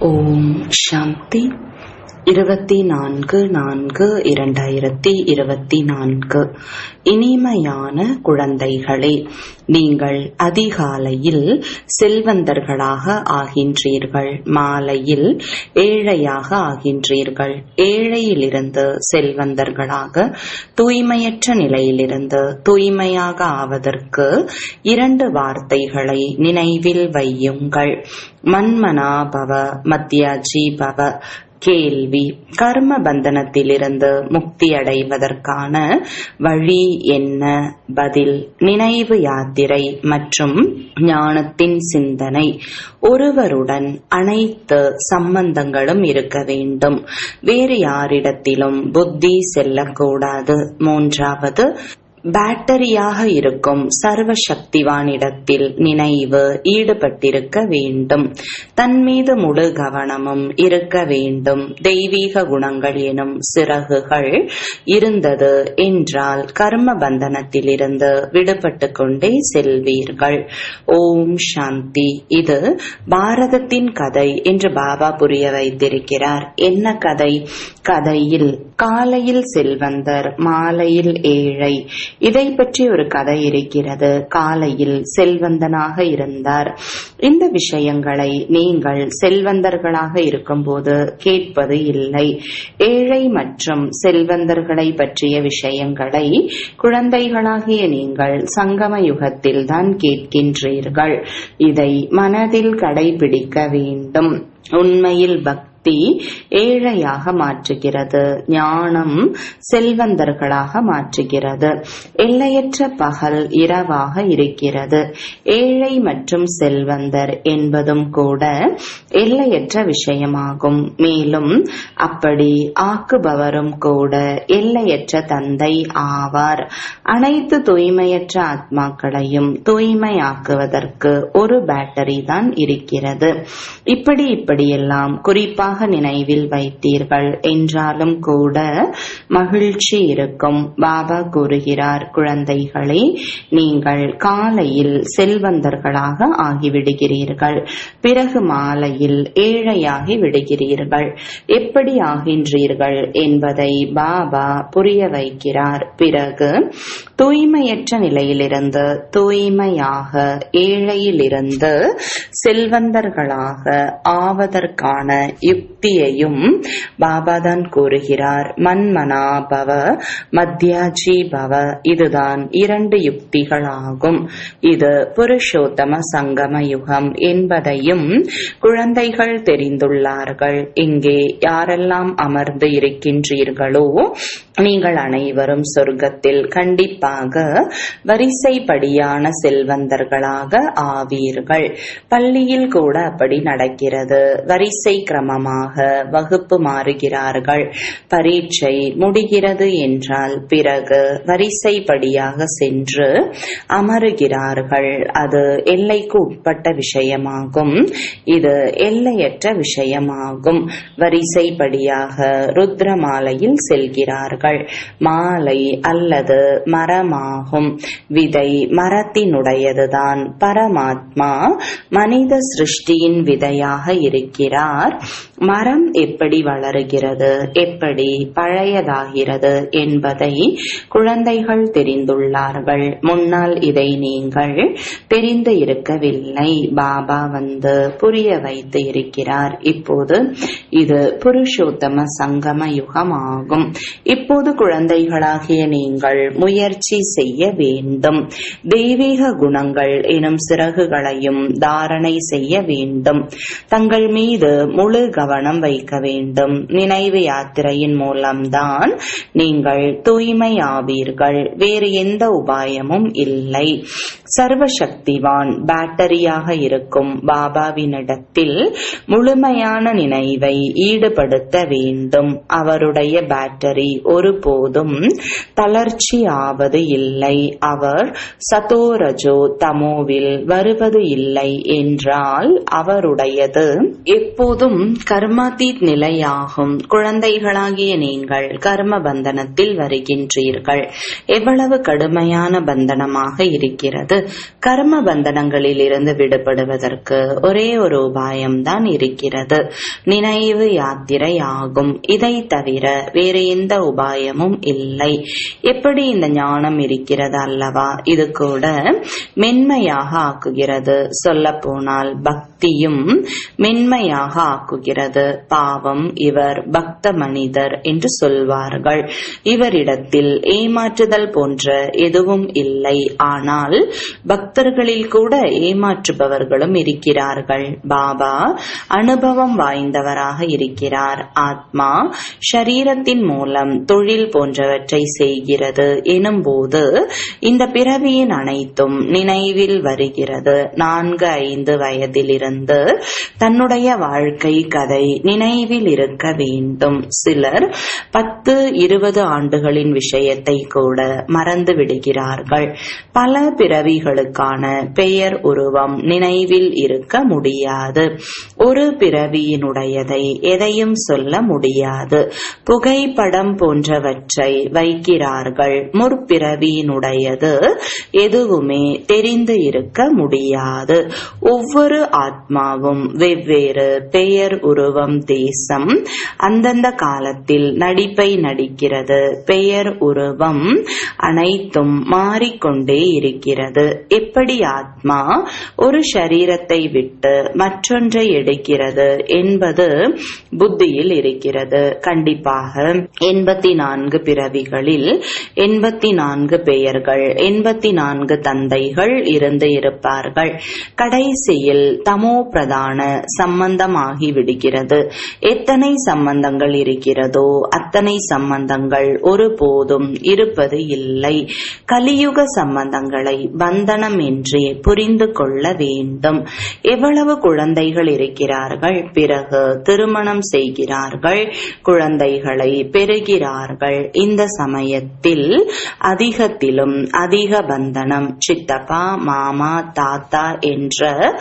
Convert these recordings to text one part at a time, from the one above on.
ஓம் சாந்தி இருபத்தி நான்கு நான்கு இரண்டாயிரத்தி இருபத்தி நான்கு இனிமையான குழந்தைகளே நீங்கள் அதிகாலையில் செல்வந்தர்களாக ஆகின்றீர்கள் மாலையில் ஏழையாக ஆகின்றீர்கள் ஏழையிலிருந்து செல்வந்தர்களாக தூய்மையற்ற நிலையிலிருந்து தூய்மையாக ஆவதற்கு இரண்டு வார்த்தைகளை நினைவில் வையுங்கள் மன்மனாபவ மத்தியாஜி பவ கேள்வி கர்ம பந்தனத்திலிருந்து முக்தி அடைவதற்கான வழி என்ன பதில் நினைவு யாத்திரை மற்றும் ஞானத்தின் சிந்தனை ஒருவருடன் அனைத்து சம்பந்தங்களும் இருக்க வேண்டும் வேறு யாரிடத்திலும் புத்தி செல்லக்கூடாது மூன்றாவது பேட்டரியாக இருக்கும் சர்வ சக்திவானிடத்தில் நினைவு ஈடுபட்டிருக்க வேண்டும் தன் மீது முழு கவனமும் இருக்க வேண்டும் தெய்வீக குணங்கள் எனும் சிறகுகள் இருந்தது என்றால் கர்ம பந்தனத்திலிருந்து விடுபட்டு கொண்டே செல்வீர்கள் ஓம் சாந்தி இது பாரதத்தின் கதை என்று பாபா புரிய வைத்திருக்கிறார் என்ன கதை கதையில் காலையில் செல்வந்தர் மாலையில் ஏழை இதை பற்றி ஒரு கதை இருக்கிறது காலையில் செல்வந்தனாக இருந்தார் இந்த விஷயங்களை நீங்கள் செல்வந்தர்களாக இருக்கும்போது கேட்பது இல்லை ஏழை மற்றும் செல்வந்தர்களை பற்றிய விஷயங்களை குழந்தைகளாகிய நீங்கள் சங்கம யுகத்தில் தான் கேட்கின்றீர்கள் இதை மனதில் கடைபிடிக்க வேண்டும் உண்மையில் பக்தி பக்தி ஏழையாக மாற்றுகிறது ஞானம் செல்வந்தர்களாக மாற்றுகிறது எல்லையற்ற பகல் இரவாக இருக்கிறது ஏழை மற்றும் செல்வந்தர் என்பதும் கூட எல்லையற்ற விஷயமாகும் மேலும் அப்படி ஆக்குபவரும் கூட எல்லையற்ற தந்தை ஆவார் அனைத்து தூய்மையற்ற ஆத்மாக்களையும் தூய்மையாக்குவதற்கு ஒரு பேட்டரி தான் இருக்கிறது இப்படி இப்படியெல்லாம் குறிப்பாக நினைவில் வைத்தீர்கள் என்றாலும் கூட மகிழ்ச்சி இருக்கும் பாபா கூறுகிறார் குழந்தைகளே நீங்கள் காலையில் செல்வந்தர்களாக ஆகிவிடுகிறீர்கள் பிறகு மாலையில் ஏழையாகி விடுகிறீர்கள் எப்படி ஆகின்றீர்கள் என்பதை பாபா புரிய வைக்கிறார் பிறகு தூய்மையற்ற நிலையிலிருந்து தூய்மையாக ஏழையிலிருந்து செல்வந்தர்களாக ஆவதற்கான யுக்தியையும் பாபாதான் கூறுகிறார் மன்மனா பவ மத்தியாஜி பவ இதுதான் இரண்டு யுக்திகளாகும் இது புருஷோத்தம சங்கம யுகம் என்பதையும் குழந்தைகள் தெரிந்துள்ளார்கள் இங்கே யாரெல்லாம் அமர்ந்து இருக்கின்றீர்களோ நீங்கள் அனைவரும் சொர்க்கத்தில் கண்டிப்பாக வரிசைப்படியான செல்வந்தர்களாக ஆவீர்கள் பள்ளியில் கூட அப்படி நடக்கிறது வரிசை கிரமமாக வகுப்பு மாறுகிறார்கள் பரீட்சை முடிகிறது என்றால் பிறகு வரிசைப்படியாக சென்று அமருகிறார்கள் அது எல்லைக்கு உட்பட்ட விஷயமாகும் இது எல்லையற்ற விஷயமாகும் வரிசைப்படியாக ருத்ர மாலையில் செல்கிறார்கள் மாலை அல்லது மரமாகும் விதை மரத்தினுடையதுதான் பரமாத்மா மனித சிருஷ்டியின் விதையாக இருக்கிறார் மரம் எப்படி வளருகிறது எப்படி பழையதாகிறது என்பதை குழந்தைகள் தெரிந்துள்ளார்கள் முன்னால் இதை நீங்கள் தெரிந்து இருக்கவில்லை பாபா வந்து புரிய வைத்து இருக்கிறார் இப்போது இது புருஷோத்தம சங்கம யுகமாகும் இப்போது குழந்தைகளாகிய நீங்கள் முயற்சி செய்ய வேண்டும் தெய்வீக குணங்கள் எனும் சிறகுகளையும் தாரணை செய்ய வேண்டும் தங்கள் மீது முழு கவனம் வைக்க வேண்டும் நினைவு யாத்திரையின் மூலம்தான் நீங்கள் தூய்மை ஆவீர்கள் வேறு எந்த உபாயமும் இல்லை சர்வசக்திவான் பேட்டரியாக இருக்கும் பாபாவினிடத்தில் முழுமையான நினைவை ஈடுபடுத்த வேண்டும் அவருடைய பேட்டரி ஒருபோதும் தளர்ச்சி ஆவது இல்லை அவர் சதோரஜோ தமோவில் வருவது இல்லை என்றால் அவருடையது எப்போதும் கர்மாதீத் நிலையாகும் குழந்தைகளாகிய நீங்கள் கர்ம பந்தனத்தில் வருகின்றீர்கள் எவ்வளவு கடுமையான பந்தனமாக இருக்கிறது கர்ம பந்தனங்களில் இருந்து விடுபடுவதற்கு ஒரே ஒரு உபாயம்தான் இருக்கிறது நினைவு யாத்திரை ஆகும் இதை தவிர வேறு எந்த உபாயமும் இல்லை எப்படி இந்த ஞானம் இருக்கிறது அல்லவா இது கூட மென்மையாக ஆக்குகிறது சொல்ல போனால் பக்தியும் மென்மையாக ஆக்குகிறது பாவம் இவர் பக்த மனிதர் என்று சொல்வார்கள் இவரிடத்தில் ஏமாற்றுதல் போன்ற எதுவும் இல்லை ஆனால் பக்தர்களில் கூட ஏமாற்றுபவர்களும் இருக்கிறார்கள் பாபா அனுபவம் வாய்ந்தவராக இருக்கிறார் ஆத்மா ஷரீரத்தின் மூலம் தொழில் போன்றவற்றை செய்கிறது எனும்போது இந்த பிறவியின் அனைத்தும் நினைவில் வருகிறது நான்கு ஐந்து வயதிலிருந்து தன்னுடைய வாழ்க்கை கதை நினைவில் இருக்க வேண்டும் சிலர் பத்து இருபது ஆண்டுகளின் விஷயத்தை கூட மறந்து விடுகிறார்கள் பல பிறவிகளுக்கான பெயர் உருவம் நினைவில் இருக்க முடியாது ஒரு பிறவியினுடையதை எதையும் சொல்ல முடியாது புகைப்படம் போன்றவற்றை வைக்கிறார்கள் முற்பிறவியினுடையது எதுவுமே தெரிந்து இருக்க முடியாது ஒவ்வொரு ஆத்மாவும் வெவ்வேறு பெயர் உருவம் தேசம் அந்தந்த காலத்தில் நடிப்பை நடிக்கிறது பெயர் உருவம் அனைத்தும் மாறிக்கொண்டே இருக்கிறது எப்படி ஆத்மா ஒரு சரீரத்தை விட்டு மற்றொன்றை எடுக்கிறது என்பது புத்தியில் இருக்கிறது கண்டிப்பாக எண்பத்தி நான்கு பிறவிகளில் எண்பத்தி நான்கு பெயர்கள் எண்பத்தி நான்கு தந்தைகள் இருந்து இருப்பார்கள் கடைசியில் தமோ பிரதான சம்பந்தமாகி விடுகிறது எத்தனை சம்பந்தங்கள் இருக்கிறதோ அத்தனை சம்பந்தங்கள் ஒருபோதும் இருப்பது இல்லை கலியுக சம்பந்தங்களை பந்தனம் என்றே புரிந்து கொள்ள வேண்டும் எவ்வளவு குழந்தைகள் இருக்கிறார்கள் பிறகு திருமணம் செய்கிறார்கள் குழந்தைகளை பெறுகிறார்கள் இந்த சமயத்தில் அதிகத்திலும் அதிக பந்தனம் சித்தப்பா மாமா தாத்தா என்ற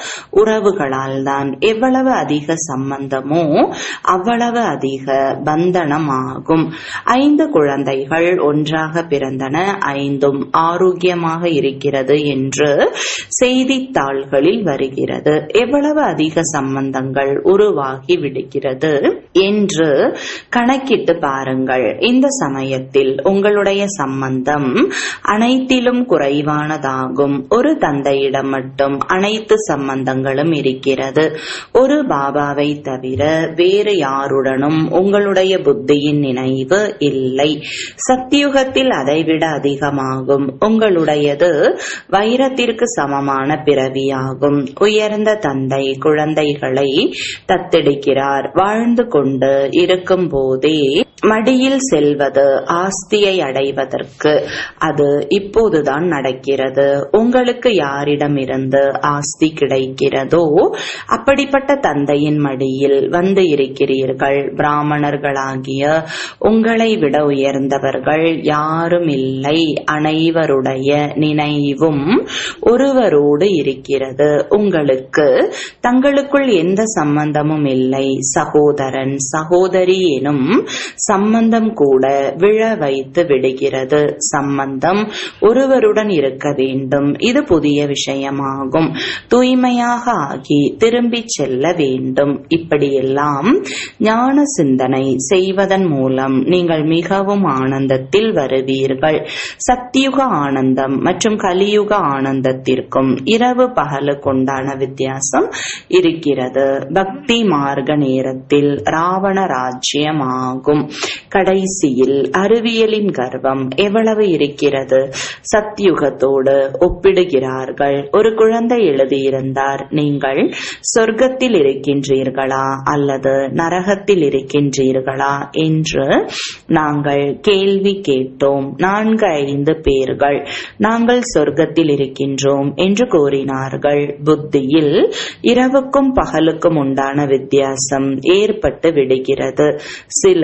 உறவுகளால் தான் எவ்வளவு அதிக சம்பந்தமோ அவ்வளவு அதிக பந்தனம் ஆகும் ஐந்து குழந்தைகள் ஒன்றாக பிறந்தன ஐந்தும் ஆரோக்கியமாக இருக்கிறது என்று செய்தித்தாள்களில் வருகிறது எவ்வளவு அதிக சம்பந்தங்கள் உருவாகி விடுகிறது என்று கணக்கிட்டு பாருங்கள் இந்த சமயத்தில் உங்களுடைய சம்பந்தம் அனைத்திலும் குறைவானதாகும் ஒரு தந்தையிடம் மட்டும் அனைத்து சம்பந்தங்களும் இருக்கிறது ஒரு பாபாவை தவிர வேறு யாருடனும் உங்களுடைய புத்தியின் நினைவு இல்லை சத்தியுகத்தில் அதைவிட அதிகமாகும் உங்களுடையது வைரத்திற்கு சமமான பிறவியாகும் உயர்ந்த தந்தை குழந்தைகளை தத்தெடுக்கிறார் வாழ்ந்து கொண்டு இருக்கும் போதே மடியில் செல்வது ஆஸ்தியை அடைவதற்கு அது இப்போதுதான் நடக்கிறது உங்களுக்கு யாரிடமிருந்து ஆஸ்தி கிடைக்கிறதோ அப்படிப்பட்ட தந்தையின் மடியில் வந்து இருக்கிறீர்கள் பிராமணர்களாகிய உங்களை விட உயர்ந்தவர்கள் யாரும் இல்லை அனைவருடைய நினைவும் ஒருவரோடு இருக்கிறது உங்களுக்கு தங்களுக்குள் எந்த சம்பந்தமும் இல்லை சகோதரன் சகோதரி எனும் சம்பந்தம் கூட விழ வைத்து விடுகிறது சம்பந்தம் ஒருவருடன் இருக்க வேண்டும் இது புதிய விஷயமாகும் தூய்மையாக ஆகி திரும்பிச் செல்ல வேண்டும் இப்படியெல்லாம் ஞான சிந்தனை செய்வதன் மூலம் நீங்கள் மிகவும் ஆனந்தத்தில் வருவீர்கள் சத்தியுக ஆனந்தம் மற்றும் கலியுக ஆனந்தத்திற்கும் இரவு பகலுக்குண்டான வித்தியாசம் இருக்கிறது பக்தி மார்க்க நேரத்தில் ராவண ராஜ்யம் ஆகும் கடைசியில் அறிவியலின் கர்வம் எவ்வளவு இருக்கிறது சத்யுகத்தோடு ஒப்பிடுகிறார்கள் ஒரு குழந்தை எழுதியிருந்தார் நீங்கள் சொர்க்கத்தில் இருக்கின்றீர்களா அல்லது நரகத்தில் இருக்கின்றீர்களா என்று நாங்கள் கேள்வி கேட்டோம் நான்கு ஐந்து பேர்கள் நாங்கள் சொர்க்கத்தில் இருக்கின்றோம் என்று கூறினார்கள் புத்தியில் இரவுக்கும் பகலுக்கும் உண்டான வித்தியாசம் ஏற்பட்டு விடுகிறது சிலர்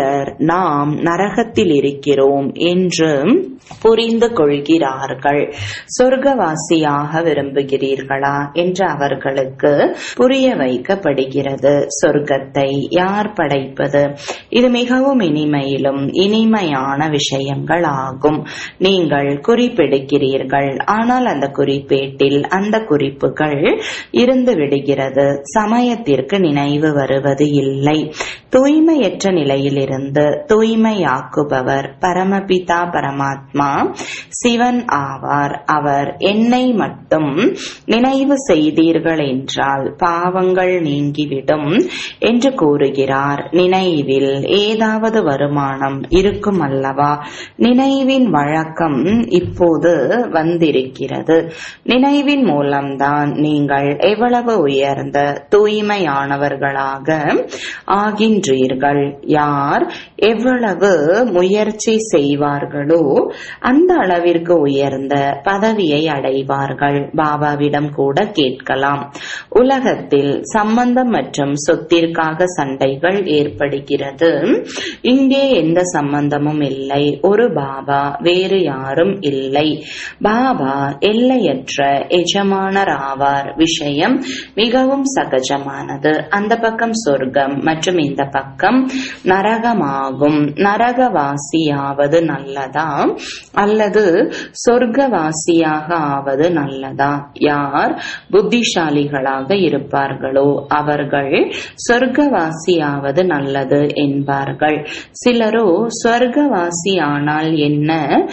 நாம் நரகத்தில் இருக்கிறோம் என்று புரிந்து கொள்கிறார்கள் சொர்க்கவாசியாக விரும்புகிறீர்களா என்று அவர்களுக்கு புரிய வைக்கப்படுகிறது சொர்க்கத்தை யார் படைப்பது இது மிகவும் இனிமையிலும் இனிமையான விஷயங்கள் ஆகும் நீங்கள் குறிப்பெடுக்கிறீர்கள் ஆனால் அந்த குறிப்பேட்டில் அந்த குறிப்புகள் இருந்து விடுகிறது சமயத்திற்கு நினைவு வருவது இல்லை தூய்மையற்ற நிலையிலிருந்து தூய்மையாக்குபவர் பரமபிதா பரமாத்மா சிவன் ஆவார் அவர் என்னை மட்டும் நினைவு செய்தீர்கள் என்றால் பாவங்கள் நீங்கிவிடும் என்று கூறுகிறார் நினைவில் ஏதாவது வருமானம் இருக்கும் அல்லவா நினைவின் வழக்கம் இப்போது வந்திருக்கிறது நினைவின் மூலம்தான் நீங்கள் எவ்வளவு உயர்ந்த தூய்மையானவர்களாக ஆகின்றீர்கள் யார் எவ்வளவு முயற்சி செய்வார்களோ அந்த அளவிற்கு உயர்ந்த பதவியை அடைவார்கள் பாபாவிடம் கூட கேட்கலாம் உலகத்தில் சம்பந்தம் மற்றும் சொத்திற்காக சண்டைகள் ஏற்படுகிறது இங்கே எந்த சம்பந்தமும் இல்லை ஒரு பாபா வேறு யாரும் இல்லை பாபா எல்லையற்ற எஜமானர் ஆவார் விஷயம் மிகவும் சகஜமானது அந்த பக்கம் சொர்க்கம் மற்றும் இந்த பக்கம் நரகமாகும் நரகவாசியாவது நல்லதா அல்லது சொர்க்கவாசியாக ஆவது நல்லதா யார் புத்திசாலிகளாக இருப்பார்களோ அவர்கள் சொர்க்கவாசியாவது நல்லது என்பார்கள் சிலரோ சொர்க்கவாசி ஆனால் என்ன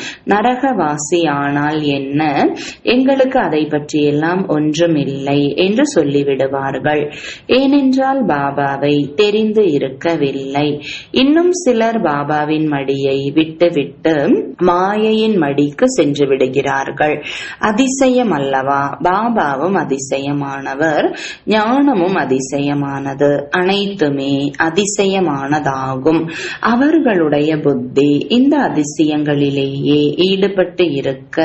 நரகவாசி ஆனால் என்ன எங்களுக்கு அதை பற்றியெல்லாம் ஒன்றுமில்லை என்று சொல்லிவிடுவார்கள் ஏனென்றால் பாபாவை தெரிந்து இருக்கவில்லை இன்னும் சிலர் பாபாவின் மடியை விட்டுவிட்டு மாயையின் மடிக்கு சென்று விடுகிறார்கள் அதிசயம் அல்லவா பாபாவும் அதிசயமானவர் ஞானமும் அதிசயமானது அனைத்துமே அதிசயமானதாகும் அவர்களுடைய புத்தி இந்த அதிசயங்களிலேயே ஈடுபட்டு இருக்க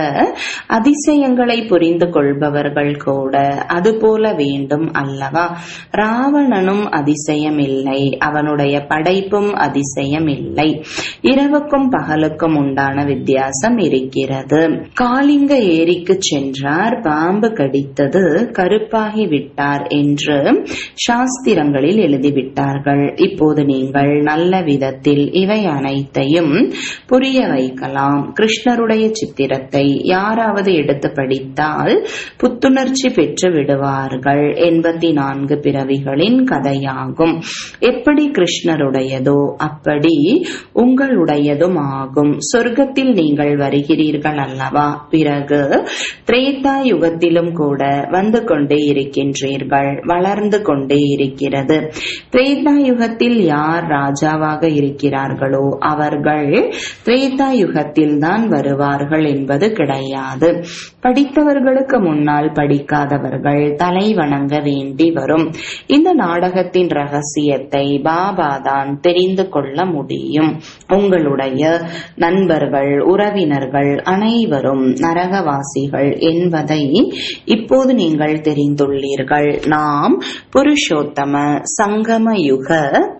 அதிசயங்களை புரிந்து கொள்பவர்கள் கூட அதுபோல வேண்டும் அல்லவா ராவணனும் அதிசயம் இல்லை அவனுடைய படைப்பும் அதிசயம் இல்லை இரவுக்கும் பகலுக்கும் உண்டான வித்தியாசம் இருக்கிறது காளிங்க ஏரிக்கு சென்றார் பாம்பு கடித்தது கருப்பாகி விட்டார் என்று சாஸ்திரங்களில் எழுதிவிட்டார்கள் இப்போது நீங்கள் நல்ல விதத்தில் இவை அனைத்தையும் புரிய வைக்கலாம் கிருஷ்ணருடைய சித்திரத்தை யாராவது எடுத்து படித்தால் புத்துணர்ச்சி பெற்று விடுவார்கள் எண்பத்தி நான்கு பிறவிகளின் கதையாகும் எப்படி கிருஷ்ணருடையதோ அப்படி உங்களுடையதும் ஆகும் சொர்க்கத்தில் நீங்கள் வருகிறீர்கள் அல்லவா பிறகு திரேதா யுகத்திலும் கூட வந்து கொண்டே இருக்கின்றீர்கள் வளர்ந்து கொண்டே இருக்கிறது திரேதா யுகத்தில் யார் ராஜாவாக இருக்கிறார்களோ அவர்கள் திரேதா யுகத்தில் தான் வருவார்கள் என்பது கிடையாது படித்தவர்களுக்கு முன்னால் படிக்காதவர்கள் தலை வணங்க வேண்டி வரும் இந்த நாடகத்தின் ரகசியத்தை பாபா தான் தெரிந்து கொள்ள முடியும் உங்களுடைய நண்பர்கள் உறவினர்கள் அனைவரும் நரகவாசிகள் என்பதை இப்போது நீங்கள் தெரிந்துள்ளீர்கள் நாம் புருஷோத்தம சங்கம யுக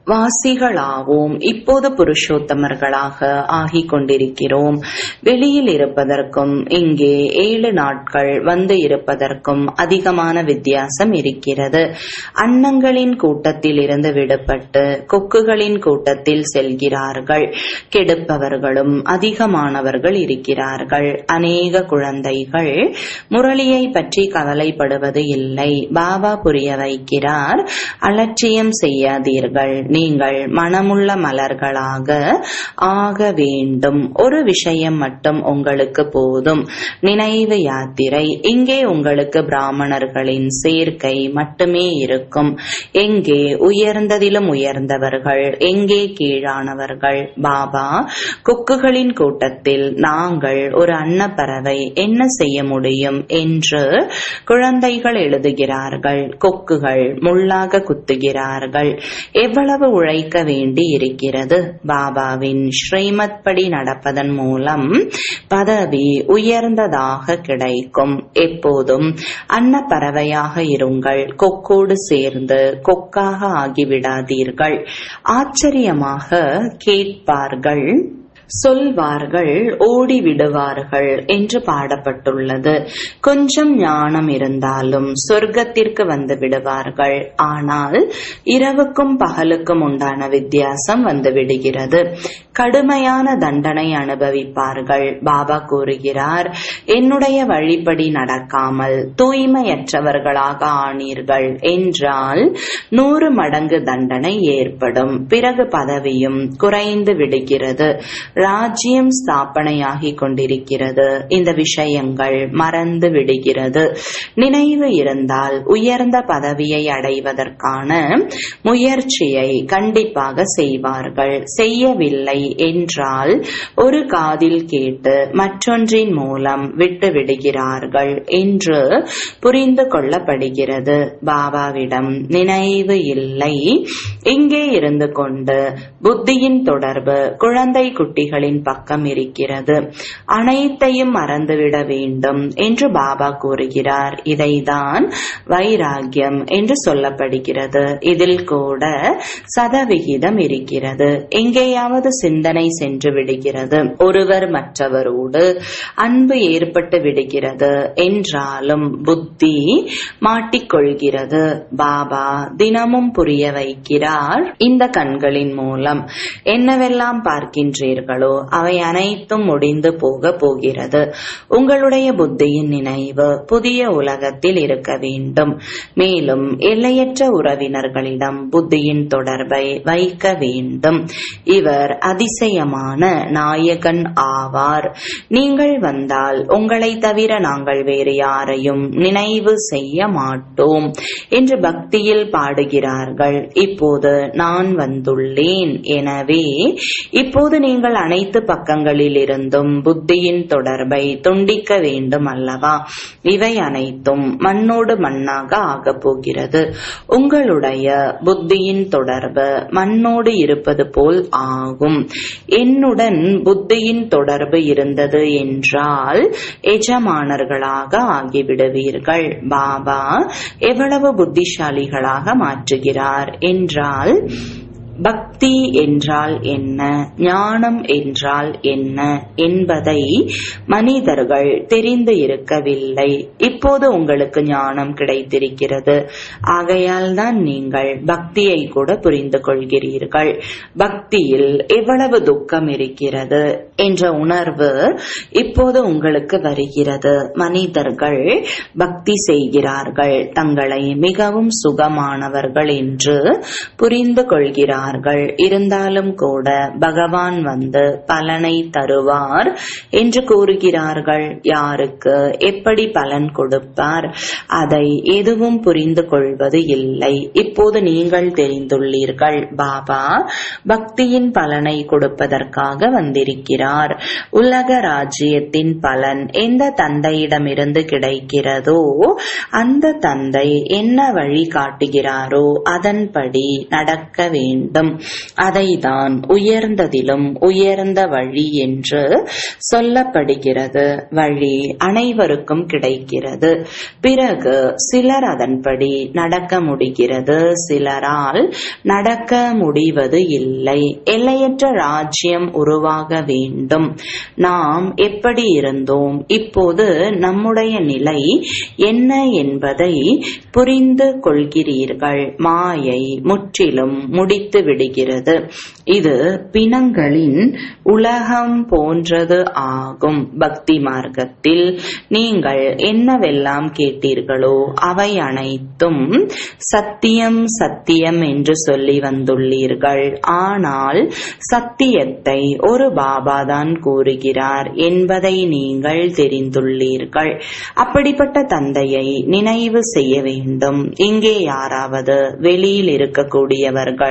வாசிகளாவோம் இப்போது புருஷோத்தமர்களாக ஆகிக் கொண்டிருக்கிறோம் வெளியில் இருப்பதற்கும் இங்கே ஏழு நாட்கள் வந்து இருப்பதற்கும் அதிகமான வித்தியாசம் இருக்கிறது அன்னங்களின் கூட்டத்தில் இருந்து விடுபட்டு கொக்குகளின் கூட்டத்தில் செல்கிறார்கள் கெடுப்பவர்களும் அதிகமானவர்கள் இருக்கிறார்கள் அநேக குழந்தைகள் முரளியை பற்றி கவலைப்படுவது இல்லை பாபா புரிய வைக்கிறார் அலட்சியம் செய்யாதீர்கள் நீங்கள் மனமுள்ள மலர்களாக ஆக வேண்டும் ஒரு விஷயம் மட்டும் உங்களுக்கு போதும் நினைவு யாத்திரை இங்கே உங்களுக்கு பிராமணர்களின் சேர்க்கை மட்டுமே இருக்கும் எங்கே உயர்ந்ததிலும் உயர்ந்தவர்கள் எங்கே கீழானவர்கள் பாபா கொக்குகளின் கூட்டத்தில் உலகத்தில் நாங்கள் ஒரு அன்னப்பறவை என்ன செய்ய முடியும் என்று குழந்தைகள் எழுதுகிறார்கள் கொக்குகள் முள்ளாக குத்துகிறார்கள் எவ்வளவு உழைக்க வேண்டி இருக்கிறது பாபாவின் ஸ்ரீமத் படி நடப்பதன் மூலம் பதவி உயர்ந்ததாக கிடைக்கும் எப்போதும் அன்னப்பறவையாக இருங்கள் கொக்கோடு சேர்ந்து கொக்காக ஆகிவிடாதீர்கள் ஆச்சரியமாக கேட்பார்கள் சொல்வார்கள் ஓடிவிடுவார்கள் என்று பாடப்பட்டுள்ளது கொஞ்சம் ஞானம் இருந்தாலும் சொர்க்கத்திற்கு வந்து விடுவார்கள் ஆனால் இரவுக்கும் பகலுக்கும் உண்டான வித்தியாசம் வந்து விடுகிறது கடுமையான தண்டனை அனுபவிப்பார்கள் பாபா கூறுகிறார் என்னுடைய வழிப்படி நடக்காமல் தூய்மையற்றவர்களாக ஆனீர்கள் என்றால் நூறு மடங்கு தண்டனை ஏற்படும் பிறகு பதவியும் குறைந்து விடுகிறது ராஜ்யம் ஸ்தாபனையாகிக் கொண்டிருக்கிறது இந்த விஷயங்கள் மறந்து விடுகிறது நினைவு இருந்தால் உயர்ந்த பதவியை அடைவதற்கான முயற்சியை கண்டிப்பாக செய்வார்கள் செய்யவில்லை என்றால் ஒரு காதில் கேட்டு மற்றொன்றின் மூலம் விட்டு விடுகிறார்கள் என்று புரிந்து கொள்ளப்படுகிறது பாபாவிடம் நினைவு இல்லை இங்கே இருந்து கொண்டு புத்தியின் தொடர்பு குழந்தை குட்டிகளின் பக்கம் இருக்கிறது அனைத்தையும் மறந்துவிட வேண்டும் என்று பாபா கூறுகிறார் இதைதான் வைராகியம் என்று சொல்லப்படுகிறது இதில் கூட சதவிகிதம் இருக்கிறது எங்கேயாவது சிந்தனை சென்று விடுகிறது ஒருவர் மற்றவரோடு அன்பு ஏற்பட்டு விடுகிறது என்றாலும் புத்தி மாட்டிக்கொள்கிறது பாபா தினமும் புரிய வைக்கிறார் இந்த கண்களின் மூலம் என்னவெல்லாம் பார்க்கின்றீர்களோ அவை அனைத்தும் முடிந்து போக போகிறது உங்களுடைய புத்தியின் நினைவு புதிய உலகத்தில் இருக்க வேண்டும் மேலும் எல்லையற்ற உறவினர்களிடம் புத்தியின் தொடர்பை வைக்க வேண்டும் இவர் அதிசயமான நாயகன் ஆவார் நீங்கள் வந்தால் உங்களை தவிர நாங்கள் வேறு யாரையும் நினைவு செய்ய மாட்டோம் என்று பக்தியில் பாடுகிறார்கள் இப்போது நான் வந்துள்ளேன் எனவே இப்போது நீங்கள் அனைத்து பக்கங்களில் இருந்தும் புத்தியின் தொடர்பை துண்டிக்க வேண்டும் அல்லவா இவை அனைத்தும் மண்ணோடு மண்ணாக ஆகப் போகிறது உங்களுடைய புத்தியின் தொடர்பு மண்ணோடு இருப்பது போல் ஆகும் என்னுடன் புத்தியின் தொடர்பு இருந்தது என்றால் எஜமானர்களாக ஆகிவிடுவீர்கள் பாபா எவ்வளவு புத்திசாலிகளாக மாற்றுகிறார் என்றால் பக்தி என்றால் என்ன ஞானம் என்றால் என்ன என்பதை மனிதர்கள் தெரிந்து இருக்கவில்லை இப்போது உங்களுக்கு ஞானம் கிடைத்திருக்கிறது ஆகையால் தான் நீங்கள் பக்தியை கூட புரிந்து கொள்கிறீர்கள் பக்தியில் எவ்வளவு துக்கம் இருக்கிறது என்ற உணர்வு இப்போது உங்களுக்கு வருகிறது மனிதர்கள் பக்தி செய்கிறார்கள் தங்களை மிகவும் சுகமானவர்கள் என்று புரிந்து கொள்கிறார்கள் இருக்கிறார்கள் இருந்தாலும் கூட பகவான் வந்து பலனை தருவார் என்று கூறுகிறார்கள் யாருக்கு எப்படி பலன் கொடுப்பார் அதை எதுவும் புரிந்து கொள்வது இல்லை இப்போது நீங்கள் தெரிந்துள்ளீர்கள் பாபா பக்தியின் பலனை கொடுப்பதற்காக வந்திருக்கிறார் உலக ராஜ்யத்தின் பலன் எந்த தந்தையிடமிருந்து கிடைக்கிறதோ அந்த தந்தை என்ன வழி காட்டுகிறாரோ அதன்படி நடக்க வேண்டும் வேண்டும் அதைதான் உயர்ந்ததிலும் உயர்ந்த வழி என்று சொல்லப்படுகிறது வழி அனைவருக்கும் கிடைக்கிறது பிறகு சிலர் அதன்படி நடக்க முடிகிறது சிலரால் நடக்க முடிவது இல்லை எல்லையற்ற ராஜ்யம் உருவாக வேண்டும் நாம் எப்படி இருந்தோம் இப்போது நம்முடைய நிலை என்ன என்பதை புரிந்து கொள்கிறீர்கள் மாயை முற்றிலும் முடித்து விடுகிறது இது பிணங்களின் உலகம் போன்றது ஆகும் பக்தி மார்க்கத்தில் நீங்கள் என்னவெல்லாம் கேட்டீர்களோ அவை அனைத்தும் சத்தியம் சத்தியம் என்று சொல்லி வந்துள்ளீர்கள் ஆனால் சத்தியத்தை ஒரு பாபாதான் கூறுகிறார் என்பதை நீங்கள் தெரிந்துள்ளீர்கள் அப்படிப்பட்ட தந்தையை நினைவு செய்ய வேண்டும் இங்கே யாராவது வெளியில் இருக்கக்கூடியவர்கள்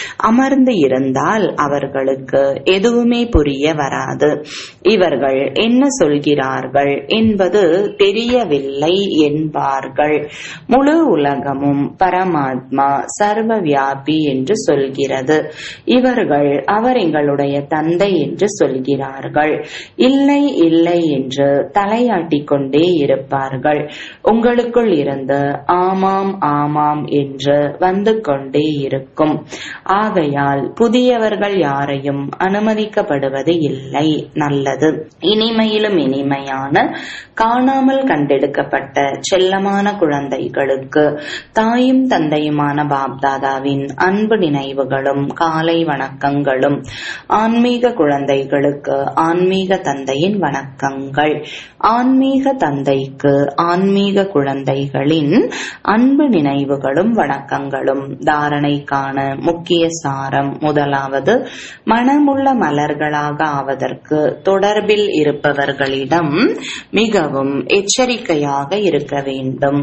அமர்ந்து இருந்தால் அவர்களுக்கு எதுவுமே புரிய வராது இவர்கள் என்ன சொல்கிறார்கள் என்பது தெரியவில்லை என்பார்கள் முழு உலகமும் பரமாத்மா சர்வ வியாபி என்று சொல்கிறது இவர்கள் அவர் எங்களுடைய தந்தை என்று சொல்கிறார்கள் இல்லை இல்லை என்று தலையாட்டிக் கொண்டே இருப்பார்கள் உங்களுக்குள் இருந்து ஆமாம் ஆமாம் என்று வந்து கொண்டே இருக்கும் ஆகையால் புதியவர்கள் யாரையும் அனுமதிக்கப்படுவது இல்லை நல்லது இனிமையிலும் இனிமையான காணாமல் கண்டெடுக்கப்பட்ட செல்லமான குழந்தைகளுக்கு தாயும் தந்தையுமான பாப்தாதாவின் அன்பு நினைவுகளும் காலை வணக்கங்களும் ஆன்மீக குழந்தைகளுக்கு ஆன்மீக தந்தையின் வணக்கங்கள் ஆன்மீக தந்தைக்கு ஆன்மீக குழந்தைகளின் அன்பு நினைவுகளும் வணக்கங்களும் தாரணைக்கான முக்கிய சாரம் முதலாவது மனமுள்ள மலர்களாக ஆவதற்கு தொடர்பில் இருப்பவர்களிடம் மிகவும் எச்சரிக்கையாக இருக்க வேண்டும்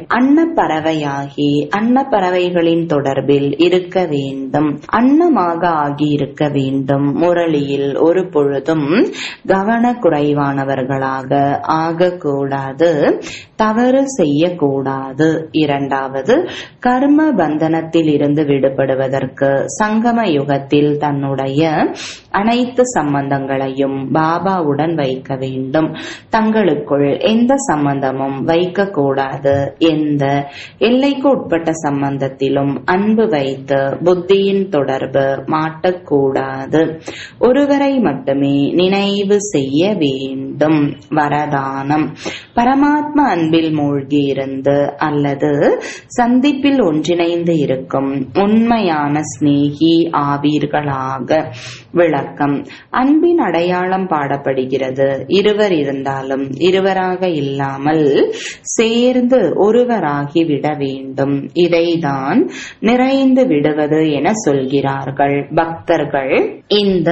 அன்னப்பறவையாகி அன்னப்பறவைகளின் தொடர்பில் இருக்க வேண்டும் அன்னமாக ஆகி இருக்க வேண்டும் முரளியில் ஒரு பொழுதும் கவன குறைவானவர்களாக ஆகக்கூடாது தவறு செய்யக்கூடாது இரண்டாவது கர்ம பந்தனத்தில் இருந்து விடுபடுவதற்கு சங்கம யுகத்தில் தன்னுடைய அனைத்து சம்பந்தங்களையும் பாபாவுடன் வைக்க வேண்டும் தங்களுக்குள் எந்த சம்பந்தமும் வைக்கக்கூடாது எந்த எல்லைக்கு உட்பட்ட சம்பந்தத்திலும் அன்பு வைத்து புத்தியின் தொடர்பு மாட்டக்கூடாது ஒருவரை மட்டுமே நினைவு செய்ய வேண்டும் வரதானம் பரமாத்மா அன்பில் மூழ்கி இருந்து அல்லது சந்திப்பில் ஒன்றிணைந்து இருக்கும் உண்மையான சிநேகி ஆவீர்களாக விளக்கம் அன்பின் அடையாளம் பாடப்படுகிறது இருவர் இருந்தாலும் இருவராக இல்லாமல் சேர்ந்து ஒருவராகி விட வேண்டும் இதைதான் நிறைந்து விடுவது என சொல்கிறார்கள் பக்தர்கள் இந்த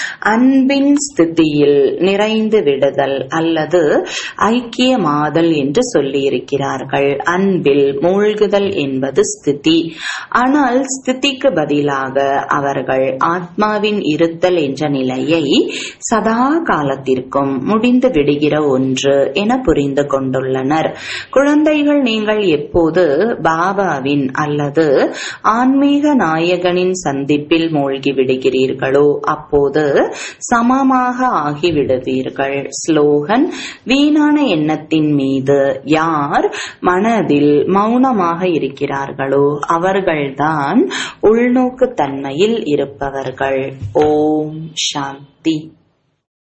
அன்பின் ஸ்திதியில் நிறைந்து விடுதல் அல்லது ஐக்கியமாதல் என்று சொல்லியிருக்கிறார்கள் அன்பில் மூழ்குதல் என்பது ஸ்திதி ஆனால் ஸ்திதிக்கு பதிலாக அவர்கள் ஆத்மாவின் இருத்தல் என்ற நிலையை சதா காலத்திற்கும் முடிந்து விடுகிற ஒன்று என புரிந்து கொண்டுள்ளனர் குழந்தைகள் நீங்கள் எப்போது பாபாவின் அல்லது ஆன்மீக நாயகனின் சந்திப்பில் மூழ்கி விடுகிறீர்களோ அப்போது சமமாக ஆகிவிடுவீர்கள் ஸ்லோகன் வீணான எண்ணத்தின் மீது யார் மனதில் மௌனமாக இருக்கிறார்களோ அவர்கள்தான் உள்நோக்கு தன்மையில் இருப்பவர்கள் ஓம் சாந்தி